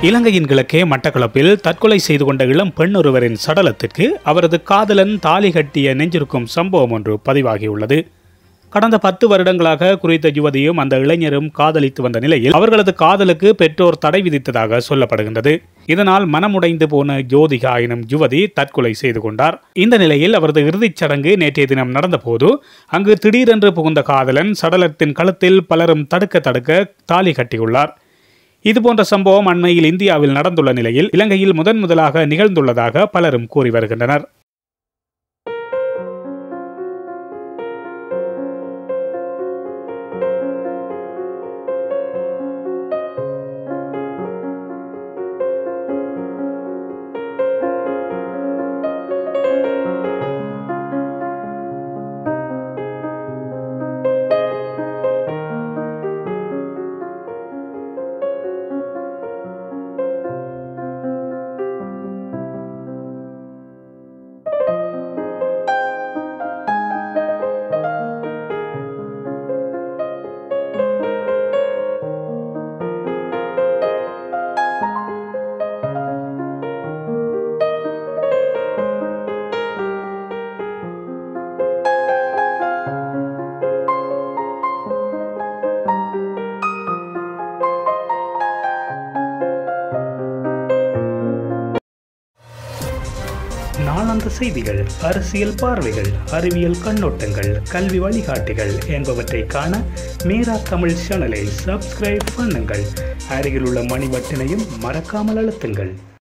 இலங்கையின் கிழக்கே மட்டக்களப்பில் தற்கொலை செய்து கொண்ட இளம் பெண் ஒருவரின் சடலத்திற்கு அவரது காதலன் தாலி கட்டிய நெஞ்சிருக்கும் சம்பவம் ஒன்று பதிவாகியுள்ளது கடந்த பத்து வருடங்களாக குறித்த யுவதியும் அந்த இளைஞரும் காதலித்து வந்த நிலையில் அவர்களது காதலுக்கு பெற்றோர் தடை விதித்ததாக சொல்லப்படுகின்றது இதனால் மனமுடைந்து போன ஜோதிகா எனும் யுவதி தற்கொலை செய்து கொண்டார் இந்த நிலையில் அவரது இறுதிச் சடங்கு நேற்றைய தினம் நடந்தபோது அங்கு திடீரென்று புகுந்த காதலன் சடலத்தின் கழுத்தில் பலரும் தடுக்க தடுக்க தாலி கட்டியுள்ளார் இதுபோன்ற சம்பவம் அண்மையில் இந்தியாவில் நடந்துள்ள நிலையில் இலங்கையில் முதன் முதலாக நிகழ்ந்துள்ளதாக பலரும் கூறி வருகின்றனர் நாளாந்த செய்திகள் அரசியல் பார்வைகள் அறிவியல் கண்ணோட்டங்கள் கல்வி வழிகாட்டிகள் என்பவற்றை காண மீரா தமிழ் சேனலை சப்ஸ்கிரைப் பண்ணுங்கள் அருகில் உள்ள மணி பட்டினையும் மறக்காமல் அழுத்துங்கள்